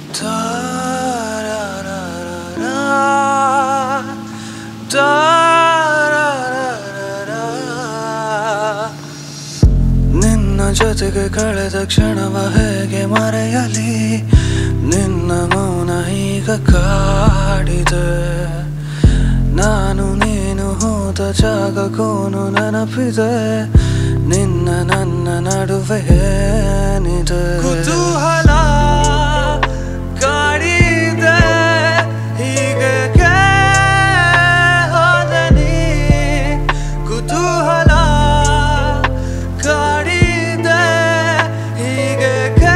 ನಿನ್ನ ಜೊತೆಗೆ ಕಳೆದ ಕ್ಷಣವ ಹೇಗೆ ಮರೆಯಲಿ ನಿನ್ನ ಮೌನ ಈಗ ಕಾಡಿದೆ ನಾನು ನೀನು ಹೋದ ಜಾಗಕ್ಕೂನು ನೆನಪಿದೆ ನಿನ್ನ ನನ್ನ ನಡುವೆ ಏನಿದೆ ಕುತೂಹಲ ಕಾಡಿದೆ ಹೀಗೆ ಹೋದೆ ನೀ ಕುತೂಹಲ ಕಾಡಿದೆ ಹೀಗೆ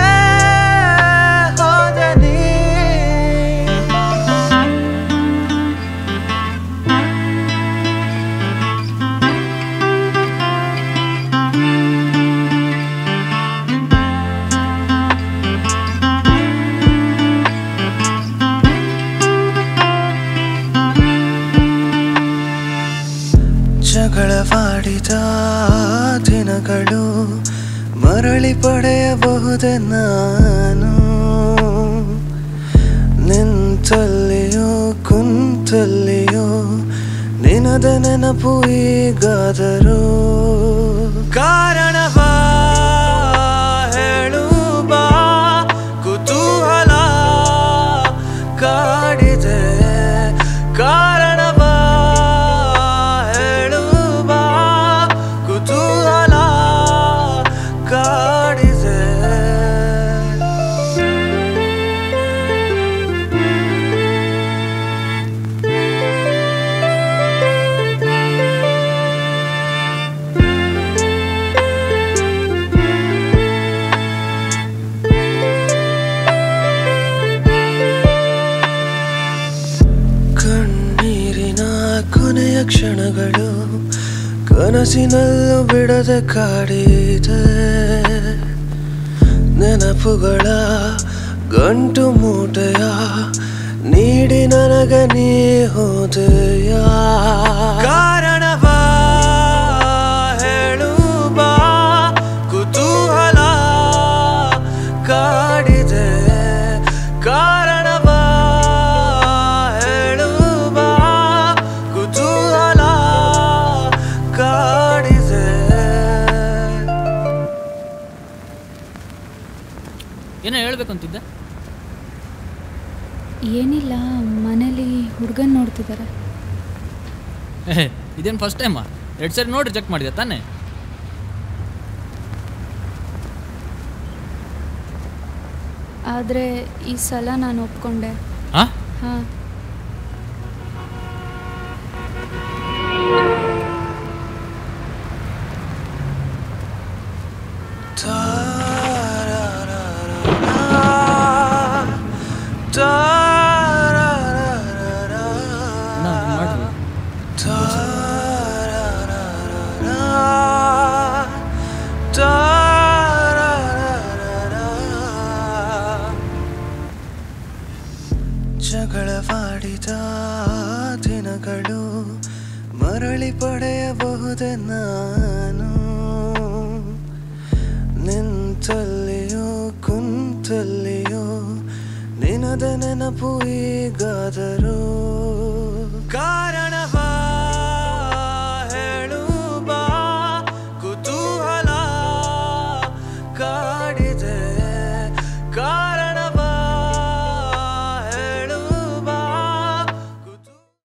ಹೋದೆ ನೀ ಜಗಳವಾಡಿದ ದಿನಗಳು ಮರಳಿ ಪಡೆಯಬಹುದೇ ನಾನು ನಿಂತಲ್ಲಿಯೋ ಕುಂತಲ್ಲಿಯೋ ನಿನದ ನೆನಪು ಈಗಾದರೂ ಕಾರಣವಾ ಹೇಳು ಬಾ ಕುತೂಹಲ ಕಾಡಿದೆ ಕಾರಣವಾ ಹೇಳು ಬಾ ಕುತೂಹಲ ಕಾಡಿದೆ ಕಣ್ಣೀರಿನ ಕೊನೆಯ ಕ್ಷಣಗಳು ಕನಸಿನಲ್ಲೂ ಬಿಡದೆ ಕಾಡಿದೆ ನೆನಪುಗಳ ಗಂಟು ಮೂಟೆಯ ನೀಡಿ ನನಗೆ ನೀ ಹೋದೆಯ ಕಾರಣವಾ ಹೇಳು ಬಾ ಕುತೂಹಲ ಕಾಡಿದೆ ಕಾರಣವಾ ಹೇಳು ಬಾ ಕುತೂಹಲ ಕಾಡಿದೆ ಏನೋ ಹೇಳ್ಬೇಕಂತಿದ್ದೆ ಏನಿಲ್ಲ ಮನೇಲಿ ಹುಡುಗನ್ ನೋಡ್ತಿದ್ದಾರೆ ಏಹ್, ಇದೇನು ಫಸ್ಟ್ ಟೈಮಾ ಎರಡು ಸರಿ ನೋಡಿ ಚೆಕ್ ಮಾಡಿದೆ ತಾನೇ ಆದರೆ ಈ ಸಲ ನಾನು ಒಪ್ಕೊಂಡೆ ಹಾಂ ಹಾಂ ಮಾಡ್ರಿ ಜಗಳವಾಡಿದ ದಿನಗಳು ಮರಳಿ ಪಡೆಯಬಹುದೇ ನಾನು ನಿಂತಲ್ಲಿಯೋ ಕುಂತಲ್ಲಿಯೋ ನಿನದ ನೆನಪು ಈಗಾದರೂ ಕಾರಣವಾ